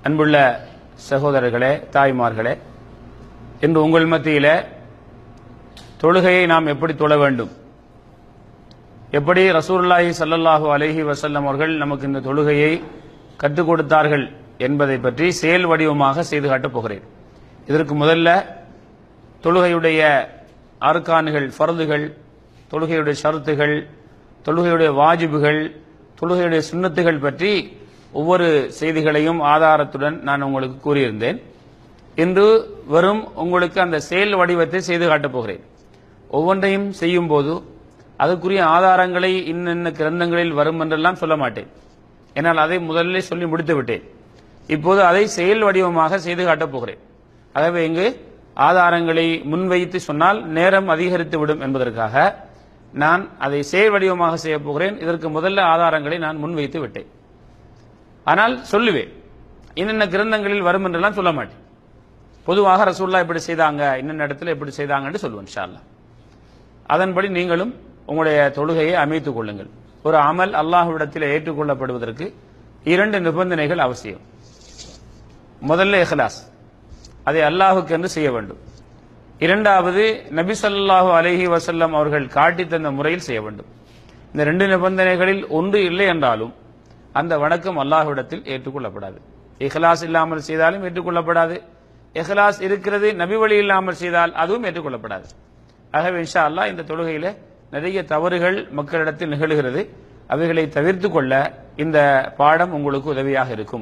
அன்புள்ள சகோதரர்களே தாய்மார்களே இன்று உங்கள் மத்தியில தொழுகையை நாம் எப்படி தொழ வேண்டும் எப்படி ரசூலுல்லாஹி ஸல்லல்லாஹு அலைஹி வஸல்லம் அவர்கள் நமக்கு இந்த தொழுகையை கற்றுக் கொடுத்தார்கள் என்பதை பற்றி செயல் வடிவமாக செய்து காட்டப் போகிறேன் இதற்கு முதல்ல தொழுகையுடைய அர்கான்கள் ஃபர்துகள் தொழுகையுடைய ஷரத்துகள் தொழுகையுடைய வாஜிபுகள் தொழுகையுடைய சுன்னத்துகள் பற்றி ஒவ்வொரு செய்திகளையும் ஆதாரத்துடன் நான் உங்களுக்கு கூறியிருந்தேன் இன்று வெறும் உங்களுக்கு அந்த செயல் வடிவத்தை செய்து காட்டப் போகிறேன் ஒவ்வொன்றையும் செய்யும் போது அதற்குரிய ஆதாரங்களை இன்னென்ன கிரந்தங்களில் வரும் என்றெல்லாம் சொல்ல மாட்டேன் என்னால் அதை முதலில் சொல்லி முடித்து விட்டேன் இப்போது அதை செயல் வடிவமாக செய்து காட்டப் போகிறேன் ஆகவே இங்கு ஆதாரங்களை முன்வைத்து சொன்னால் நேரம் அதிகரித்து விடும் என்பதற்காக நான் அதை செயல் வடிவமாக செய்ய போகிறேன் இதற்கு முதல்ல ஆதாரங்களை நான் முன்வைத்து விட்டேன் ஆனால் சொல்லுவேன் இன்னென்ன கிரந்தங்களில் வரும் என்றெல்லாம் சொல்ல மாட்டேன் பொதுவாக ரசூல்லா இப்படி செய்தாங்க இன்னென்ன இடத்துல இப்படி செய்தாங்கன்னு சொல்லுவேன் இன்ஷா அல்லாஹ் அதன்படி நீங்களும் உங்களுடைய தொழுகையை அமைத்துக் கொள்ளுங்கள் ஒரு அமல் அல்லாஹ்விடத்தில் ஏற்றுக்கொள்ளப்படுவதற்கு இரண்டு நிபந்தனைகள் அவசியம் முதல்ல இஹ்லாஸ் அதை அல்லாஹுக்கு என்று செய்ய வேண்டும் இரண்டாவது நபி ஸல்லல்லாஹு அலைஹி வஸல்லம் அவர்கள் காட்டி தந்த முறையில் செய்ய வேண்டும் இந்த ரெண்டு நிபந்தனைகளில் ஒன்று இல்லை என்றாலும் அந்த வணக்கம் அல்லாஹ்விடத்தில் ஏற்றுக்கொள்ளப்படாது இஹ்லாஸ் இல்லாமல் செய்தாலும் ஏற்றுக்கொள்ளப்படாது இஹ்லாஸ் இருக்கிறது நபி வழி இல்லாமல் செய்தால் அதுவும் ஏற்றுக்கொள்ளப்படாது ஆகவே இன்ஷா அல்லாஹ் இந்த தொழுகையில நிறைய தவறுகள் மக்களிடத்தில் நிகழ்கிறது அவைகளை தவிர்த்து கொள்ள இந்த பாடம் உங்களுக்கு உதவியாக இருக்கும்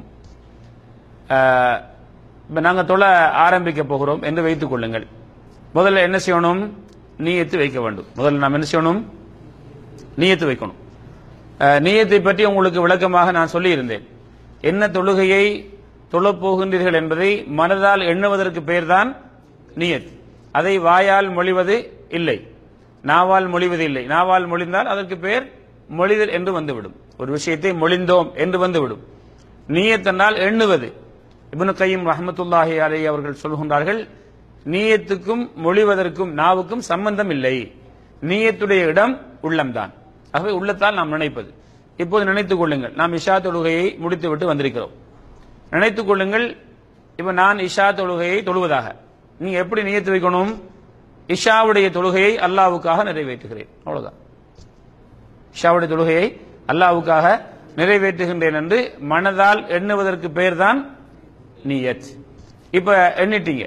ஆஹ், இப்ப நாங்க தொழ ஆரம்பிக்க போகிறோம் என்று வைத்துக் கொள்ளுங்கள் முதல்ல என்ன செய்யணும் நீயத்து வைக்க வேண்டும் முதல்ல நாம் என்ன செய்யணும் நீயத்து வைக்கணும் ஆஹ், நீயத்தை பற்றி உங்களுக்கு விளக்கமாக நான் சொல்லியிருந்தேன் என்ன தொழுகையை தொழப் போகின்றீர்கள் என்பதை மனதால் எண்ணுவதற்கு பெயர்தான் நீயத் அதை வாயால் மொழிவது இல்லை நாவால் மொழிவது இல்லை நாவால் மொழிந்தால் அதற்கு பெயர் மொழிதல் என்று வந்துவிடும் ஒரு விஷயத்தை மொழிந்தோம் என்று வந்துவிடும் நீயத் என்றால் எண்ணுவது இப்னு கையும் ரஹமத்துல்லாஹி அலை அவர்கள் சொல்கின்றார்கள் நீயத்துக்கும் மொழிவதற்கும் நாவுக்கும் சம்பந்தம் இல்லை நீயத்துடைய இடம் உள்ளம்தான் ஆகவே உள்ளத்தால் நாம் நினைப்பது இப்போது நினைத்துக் கொள்ளுங்கள் நாம் இஷா தொழுகையை முடித்துவிட்டு வந்திருக்கிறோம் நினைத்துக் கொள்ளுங்கள் இப்ப நான் இஷா தொழுகையை தொழுவதாக நீங்க எப்படி நியத்து வைக்கணும் இஷாவுடைய தொழுகையை அல்லாவுக்காக நிறைவேற்றுகிறேன் அவ்வளவுதான் இஷாவுடைய தொழுகையை அல்லாவுக்காக நிறைவேற்றுகின்றேன் என்று மனதால் எண்ணுவதற்கு பெயர்தான் நியத் இப்ப எண்ணிட்டீங்க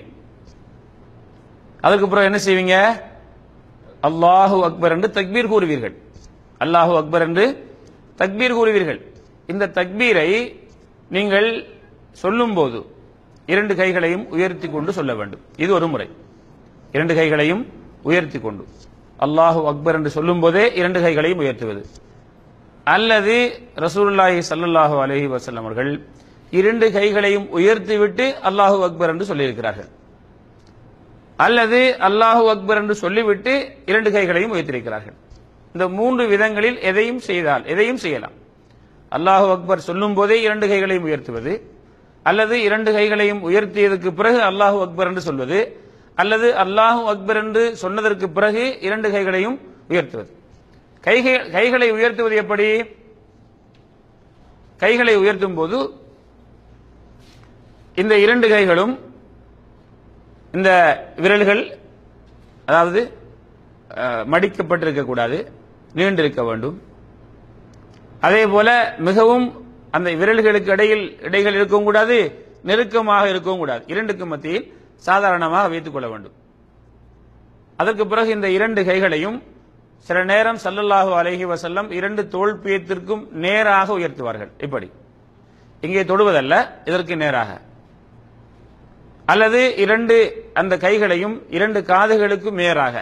அதுக்கு அப்புறம் என்ன செய்வீங்க அல்லாஹு அக்பர் என்று தக்பீர் கூறுவீர்கள் அல்லாஹு அக்பர் என்று தக்பீர் கூறுவீர்கள் இந்த தக்பீரை நீங்கள் சொல்லும்போது இரண்டு கைகளையும் உயர்த்தி கொண்டு சொல்ல வேண்டும் இது ஒரு முறை இரண்டு கைகளையும் உயர்த்தி கொண்டு அல்லாஹு அக்பர் என்று சொல்லும் போதே இரண்டு கைகளையும் உயர்த்துவது அல்லது ரசூலுல்லாஹி ஸல்லல்லாஹு அலைஹி வஸல்லம் அவர்கள் இரண்டு கைகளையும் உயர்த்திவிட்டு அல்லாஹு அக்பர் என்று சொல்லியிருக்கிறார்கள் அல்லது அல்லாஹு அக்பர் என்று சொல்லிவிட்டு இரண்டு கைகளையும் உயர்த்தியிருக்கிறார்கள் இந்த மூன்று விதங்களில் எதையும் செய்தால் எதையும் செய்யலாம் அல்லாஹு அக்பர் சொல்லும் போதே இரண்டு கைகளையும் உயர்த்துவது அல்லது இரண்டு கைகளையும் உயர்த்தியதற்கு பிறகு அல்லாஹு அக்பர் என்று சொல்வது அல்லது அல்லாஹு அக்பர் என்று சொன்னதற்கு பிறகு இரண்டு கைகளையும் உயர்த்துவது கைகள் கைகளை உயர்த்துவது எப்படி கைகளை உயர்த்தும் போது இந்த இரண்டு கைகளும் இந்த விரல்கள் அதாவது அஹ், மடிக்கப்பட்டிருக்க கூடாது நீண்டிருக்க வேண்டும் அதே போல மிகவும் அந்த விரல்களுக்கு இடையில் இடைகள் இருக்கவும் கூடாது நெருக்கமாக இருக்கவும் கூடாது இரண்டுக்கும் மத்தியில் சாதாரணமாக வைத்துக் கொள்ள வேண்டும் அதற்கு பிறகு இந்த இரண்டு கைகளையும் சில நேரம் சல்லல்லாஹு அலைஹி வஸல்லம் இரண்டு தோல்பியத்திற்கும் நேராக உயர்த்துவார்கள் இப்படி இங்கே தொடுவதல்ல இதற்கு நேராக அல்லது இரண்டு அந்த கைகளையும் இரண்டு காதுகளுக்கும் நேராக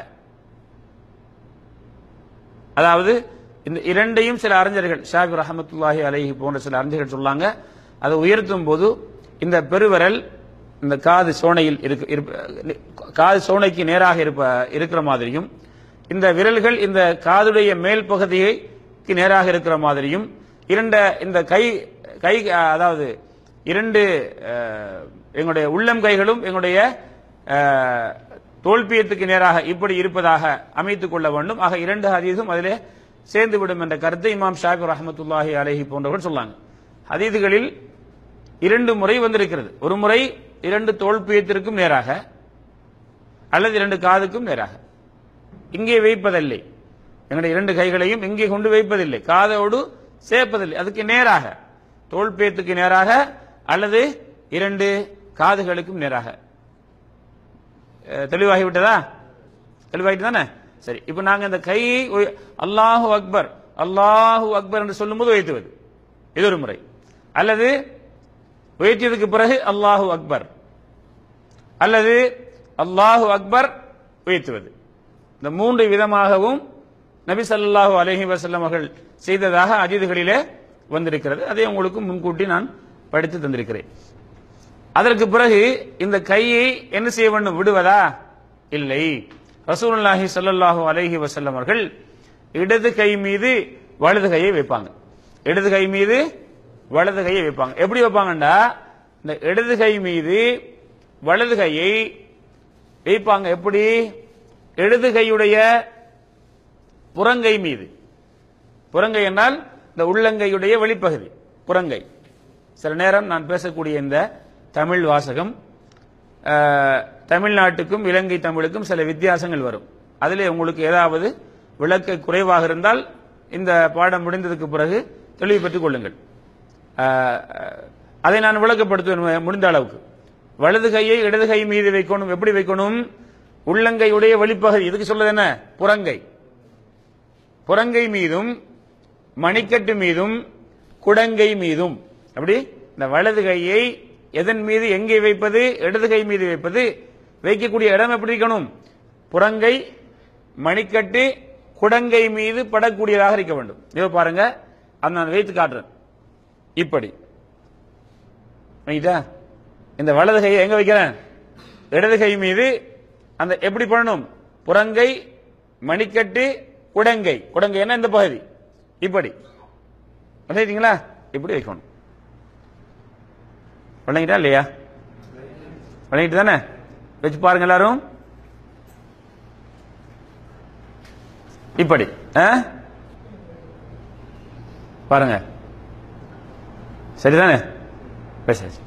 அதாவது இந்த இரண்டையும் சில அறிஞர்கள் ஷாபி ரஹமத்துல்லாஹி அலைஹி போன்ற சில அறிஞர்கள் சொல்லாங்க அதை உயர்த்தும் போது இந்த பெருவிரல் இந்த காது சோனையில் இருக்க இருப்ப- காது சோனைக்கு நேராக இருப்ப இருக்கிற மாதிரியும் இந்த விரல்கள் இந்த காதுடைய மேல் பகுதிக்கு நேராக இருக்கிற மாதிரியும் இரண்ட இந்த கை கை அதாவது இரண்டு அஹ், எங்களுடைய உள்ளம் கைகளும் எங்களுடைய அஹ், தோல்பியத்துக்கு நேராக இப்படி இருப்பதாக அமைத்துக் கொள்ள வேண்டும் ஆக இரண்டு ஹதீஸும் அதிலே சேர்ந்து விடும் என்ற கருத்தை இமாம் ஷாபி ரஹமத்துல்லாஹி அலைஹி போன்றவர்கள் சொன்னாங்க ஹதீதுகளில் இரண்டு முறை வந்திருக்கிறது ஒரு முறை இரண்டு தோல்பியத்திற்கும் நேராக அல்லது இரண்டு காதுக்கும் நேராக இங்கே வைப்பதில்லை எங்களுடைய இரண்டு கைகளையும் இங்கே கொண்டு வைப்பதில்லை காதோடு சேர்ப்பதில்லை அதுக்கு நேராக தோல்பியத்துக்கு நேராக அல்லது இரண்டு காதுகளுக்கும் நேராக அஹ், தெளிவாகிவிட்டதா தெளிவாகிட்டு தானே சரி இப்போ நாங்க இந்த கையை உய- அல்லாஹு அக்பர் அல்லாஹு அக்பர் என்று சொல்லும்போது உயர்த்துவது இது ஒரு முறை அல்லது உயர்த்தியதுக்கு பிறகு அல்லாஹு அக்பர் அல்லது அல்லாஹு அக்பர் உயர்த்துவது இந்த மூன்று விதமாகவும் நபி ஸல்லல்லாஹு அலைஹி வஸல்லம் அவர்கள் செய்ததாக அஜீதுகளிலே வந்திருக்கிறது அதை உங்களுக்கு முன்கூட்டி நான் படித்து தந்திருக்கிறேன் அதற்கு பிறகு இந்த கையை என்ன செய்ய வேண்டும் விடுவதா இல்லை ரசூலுல்லாஹி ஸல்லல்லாஹு அலைஹி வஸல்லம் அவர்கள் இடது கை மீது வலது கையை வைப்பாங்க இடது கை மீது வலது கையை வைப்பாங்க எப்படி வைப்பாங்கண்டா இந்த இடது கை மீது வலது கையை வைப்பாங்க எப்படி இடது கையுடைய புறங்கை மீது புறங்கை என்றால் இந்த உள்ளங்கையுடைய வெளிப்பகுதி புறங்கை சில நேரம் நான் பேசக்கூடிய இந்த தமிழ் வாசகம் அஹ், தமிழ்நாட்டுக்கும் இலங்கை தமிழுக்கும் சில வித்தியாசங்கள் வரும் அதிலே உங்களுக்கு ஏதாவது விளக்க குறைவாக இருந்தால் இந்த பாடம் முடிந்ததுக்கு பிறகு தெளிவு பெற்றுக் கொள்ளுங்கள் அஹ், அதை நான் விளக்கப்படுத்துவேன் முடிந்த அளவுக்கு வலது கையை இடது கை மீது வைக்கணும் எப்படி வைக்கணும் உள்ளங்கையுடைய வெளிப்பகுதி இதுக்கு சொல்றது என்ன புறங்கை புறங்கை மீதும் மணிக்கட்டு மீதும் குடங்கை மீதும் அப்படி இந்த வலது கையை எதன் மீது எங்கே வைப்பது இடது கை மீது வைப்பது வைக்கக்கூடிய இடம் எப்படி இருக்கணும் புறங்கை மணிக்கட்டு குடங்கை மீது படக்கூடியதாக இருக்க வேண்டும் இதோ பாருங்க அதை நான் வைத்து காட்டுறேன் இப்படி ரைட்டா இந்த வலது கையை எங்க வைக்கிறேன் இடது கை மீது அந்த எப்படி பண்ணணும் புறங்கை மணிக்கட்டு குடங்கை குடங்கை என்ன இந்த பகுதி இப்படி வளையிட்டீங்களா இப்படி வைக்கணும் வழங்கிட்டா இல்லையா வழங்கிட்டு தானே வச்சு பாருங்க எல்லாரும் இப்படி ஆ? பாருங்க சரிதானே பேசாச்சு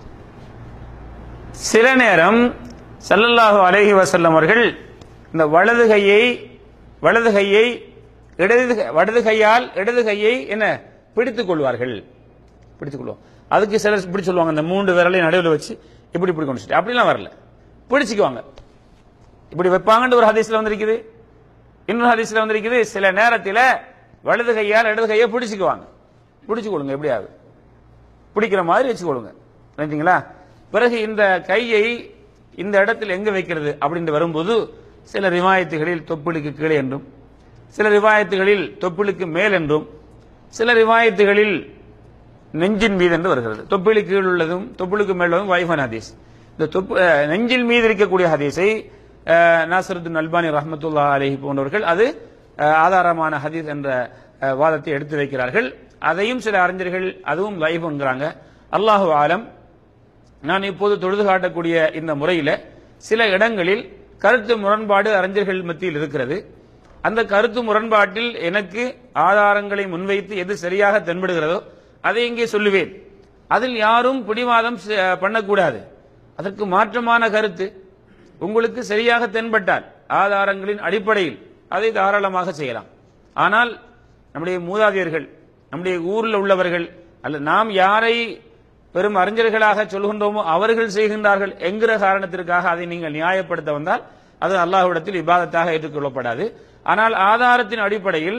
சில நேரம் ஸல்லல்லாஹு அலைஹி வஸல்லம் அவர்கள் இந்த வலது கையை வலது கையை இடது கை- வலது கையால் இடது கையை என்ன பிடித்துக் கொள்வார்கள் பிடித்துக் கொள்வோம் அதுக்கு சிலர் இப்படி சொல்லுவாங்க இந்த மூன்று விரலையும் நடுவில் வச்சு இப்படி இப்படி கொண்டு அப்படிலாம் வரல பிடிச்சுக்குவாங்க இப்படி வைப்பாங்கன்னு ஒரு ஹதீஸ்ல வந்திருக்குது இன்னொரு ஹதீஸ்ல வந்திருக்குது சில நேரத்தில் வலது கையால் இடது கையை பிடிச்சுக்குவாங்க பிடிச்சு கொள்ளுங்க எப்படியாவது பிடிக்கிற மாதிரி வச்சுக்கொள்ளுங்க ரைட்டுங்களா பிறகு இந்த கையை இந்த இடத்தில் எங்க வைக்கிறது அப்படின்னு வரும்போது சில ரிவாயத்துகளில் தொப்புளுக்கு கீழே என்றும் சில ரிவாயத்துகளில் தொப்புளுக்கு மேல் என்றும் சில ரிவாயத்துகளில் நெஞ்சின் மீது என்று வருகிறது தொப்புளுக்கு கீழ் உள்ளதும் தொப்புளுக்கு மேல் உள்ளதும் வைஃபன் ஹதீஸ் இந்த தொப்பு அஹ், நெஞ்சில் மீது இருக்கக்கூடிய ஹதீஸை அஹ், நாசருத்துன் அல்பானி ரஹ்மத்துல்லா அலைஹி போன்றவர்கள் அது அஹ், ஆதாரமான ஹதீஸ் என்ற அஹ், வாதத்தை எடுத்து வைக்கிறார்கள் அதையும் சில அறிஞர்கள் அதுவும் லைஃப் என்கிறாங்க அல்லாஹு ஆலம் நான் இப்போது தொழுது காட்டக்கூடிய இந்த முறையில சில இடங்களில் கருத்து முரண்பாடு அறிஞர்கள் மத்தியில் இருக்கிறது அந்த கருத்து முரண்பாட்டில் எனக்கு ஆதாரங்களை முன்வைத்து எது சரியாக தென்படுகிறதோ அதை இங்கே சொல்லுவேன் அதில் யாரும் பிடிவாதம் செ- பண்ணக்கூடாது அதற்கு மாற்றமான கருத்து உங்களுக்கு சரியாக தென்பட்டால் ஆதாரங்களின் அடிப்படையில் அதை தாராளமாக செய்யலாம் ஆனால் நம்முடைய மூதாதையர்கள் நம்முடைய ஊரில் உள்ளவர்கள் அல்ல நாம் யாரை பெரும் அறிஞர்களாக சொல்கின்றோமோ அவர்கள் செய்கின்றார்கள் என்கிற காரணத்திற்காக அதை நீங்கள் நியாயப்படுத்த வந்தால் அது அல்லாஹ்விடத்தில் இபாதத்தாக ஏற்றுக்கொள்ளப்படாது ஆனால் ஆதாரத்தின் அடிப்படையில்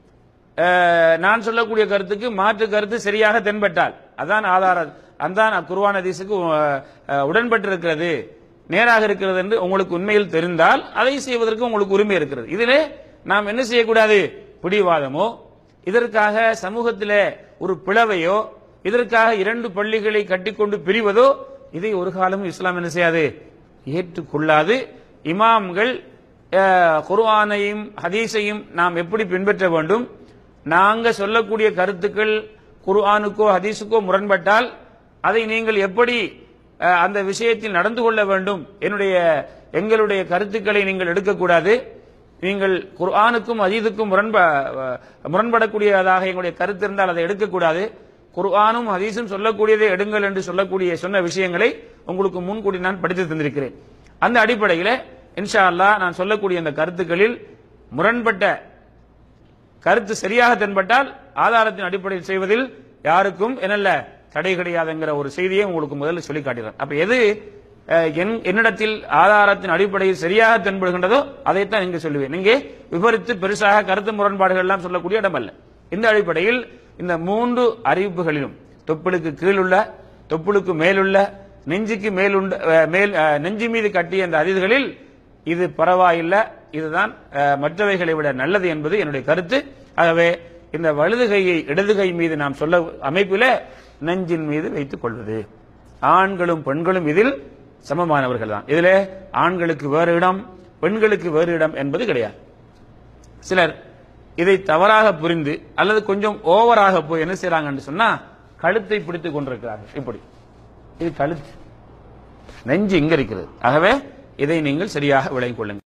அஹ், நான் சொல்லக்கூடிய கருத்துக்கு மாற்று கருத்து சரியாக தென்பட்டால் அதான் ஆதார அதான் குர்ஆன் ஹதீஸுக்கு அஹ், அஹ், உடன்பட்டிருக்கிறது நேராக இருக்கிறது என்று உங்களுக்கு உண்மையில் தெரிந்தால் அதை செய்வதற்கு உங்களுக்கு உரிமை இருக்கிறது இதிலே நாம் என்ன செய்யக்கூடாது பிடிவாதமோ இதற்காக சமூகத்திலே ஒரு பிளவையோ இதற்காக இரண்டு பள்ளிகளை கட்டிக்கொண்டு பிரிவதோ இதை ஒரு காலமும் இஸ்லாம் என்ன செய்யாது ஏற்றுக்கொள்ளாது இமாம்கள் அஹ், குர்ஆனையும் ஹதீஸையும் நாம் எப்படி பின்பற்ற வேண்டும் நாங்க சொல்லக்கூடிய கருத்துக்கள் குர்ஆனுக்கோ ஹதீஸுக்கோ முரண்பட்டால் அதை நீங்கள் எப்படி அஹ், அந்த விஷயத்தில் நடந்து கொள்ள வேண்டும் என்னுடைய எங்களுடைய கருத்துக்களை நீங்கள் எடுக்கக்கூடாது நீங்கள் குர்ஆனுக்கும் அதீதுக்கும் முரண்ப அஹ், முரண்படக்கூடியதாக எங்களுடைய கருத்து இருந்தால் அதை எடுக்கக்கூடாது குர்ஆனும் ஹதீஸும் சொல்லக்கூடியதை எடுங்கள் என்று சொல்லக்கூடிய சொன்ன விஷயங்களை உங்களுக்கு முன்கூட்டி நான் படித்து தந்திருக்கிறேன் அந்த அடிப்படையில் இன்ஷா அல்லாஹ் நான் சொல்லக்கூடிய அந்த கருத்துக்களில் முரண்பட்ட கருத்து சரியாக தென்பட்டால் ஆதாரத்தின் அடிப்படையில் செய்வதில் யாருக்கும் என்னல்ல தடை கிடையாதுங்கிற ஒரு செய்தியை உங்களுக்கு முதல்ல சொல்லி காட்டுகிறேன் அப்ப எது அஹ், என்- என்னிடத்தில் ஆதாரத்தின் அடிப்படையில் சரியாக தென்படுகின்றதோ அதைத்தான் இங்கு சொல்லுவேன் இங்கே விபரித்து பெருசாக கருத்து முரண்பாடுகள் எல்லாம் சொல்லக்கூடிய இடமல்ல இந்த அடிப்படையில் இந்த மூன்று அறிவிப்புகளிலும் தொப்புளுக்கு கீழுள்ள தொப்புளுக்கு மேலுள்ள நெஞ்சுக்கு மேலுண்ட அஹ், மேல் அஹ், நெஞ்சு மீது கட்டிய அந்த அதிதிகளில் இது பரவாயில்லை இதுதான் அஹ், மற்றவைகளை விட நல்லது என்பது என்னுடைய கருத்து ஆகவே இந்த வலது கையை இடது கை மீது நாம் சொல்ல அமைப்பில நெஞ்சின் மீது வைத்துக் கொள்வது ஆண்களும் பெண்களும் இதில் சமமானவர்கள் தான் இதிலே ஆண்களுக்கு வேறு இடம் பெண்களுக்கு வேறு இடம் என்பது கிடையாது சிலர் இதை தவறாக புரிந்து அல்லது கொஞ்சம் ஓவராக போய் என்ன செய்றாங்கன்னு சொன்னா கழுத்தை பிடித்துக் கொண்டிருக்கிறார்கள் இப்படி இது கழுத்து நெஞ்சு இங்க இருக்கிறது ஆகவே இதை நீங்கள் சரியாக விளங்கிக் கொள்ளுங்கள்